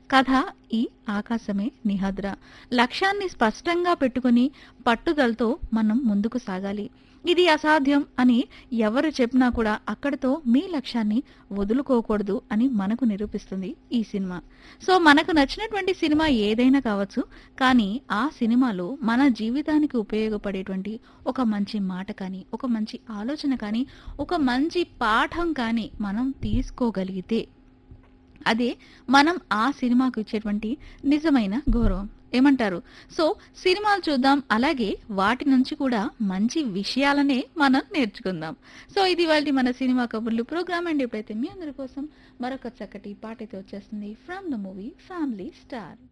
కథ ఈ ఆకాశమే నిహద్ర లక్ష్యాన్ని స్పష్టంగా పెట్టుకుని పట్టుదలతో మనం ముందుకు సాగాలి ఇది అసాధ్యం అని ఎవరు చెప్పినా కూడా అక్కడితో మీ లక్ష్యాన్ని వదులుకోకూడదు అని మనకు నిరూపిస్తుంది ఈ సినిమా సో మనకు నచ్చినటువంటి సినిమా ఏదైనా కావచ్చు కానీ ఆ సినిమాలో మన జీవితానికి ఉపయోగపడేటువంటి ఒక మంచి మాట కానీ ఒక మంచి ఆలోచన కానీ ఒక మంచి పాఠం కానీ మనం తీసుకోగలిగితే అదే మనం ఆ సినిమాకు ఇచ్చేటువంటి నిజమైన గౌరవం ఏమంటారు సో సినిమాలు చూద్దాం అలాగే వాటి నుంచి కూడా మంచి విషయాలనే మనం నేర్చుకుందాం సో ఇది వాళ్ళ మన సినిమా కబుర్లు ప్రోగ్రామ్ అండ్ ఇప్పుడైతే మీ అందరి కోసం మరొక చక్కటి పాటైతే వచ్చేస్తుంది from the movie family star